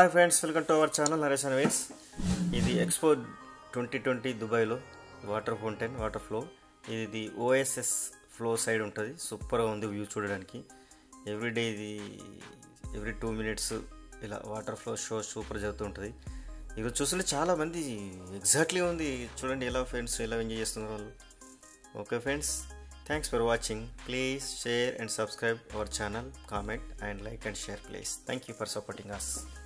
hi friends welcome to our channel Naresh ways ఇది Expo twenty twenty దుబాయ్లో water fountain water flow ఇది ఓఎస్ఎస్ flow side ఉంటుంది సూపర్గా ఉంది వ్యూ చూడడానికి ఎవ్రీడే ఇది ఎవ్రీ టూ మినిట్స్ ఇలా వాటర్ ఫ్లో షో సూపర్ జరుగుతూ ఉంటుంది ఈరోజు చూస్తుంటే చాలా మంది ఎగ్జాక్ట్లీ ఉంది చూడండి ఎలా ఫ్రెండ్స్ ఎలా ఎంజాయ్ చేస్తున్నారు వాళ్ళు okay friends thanks for watching please share and subscribe our channel comment and like and share please thank you for supporting us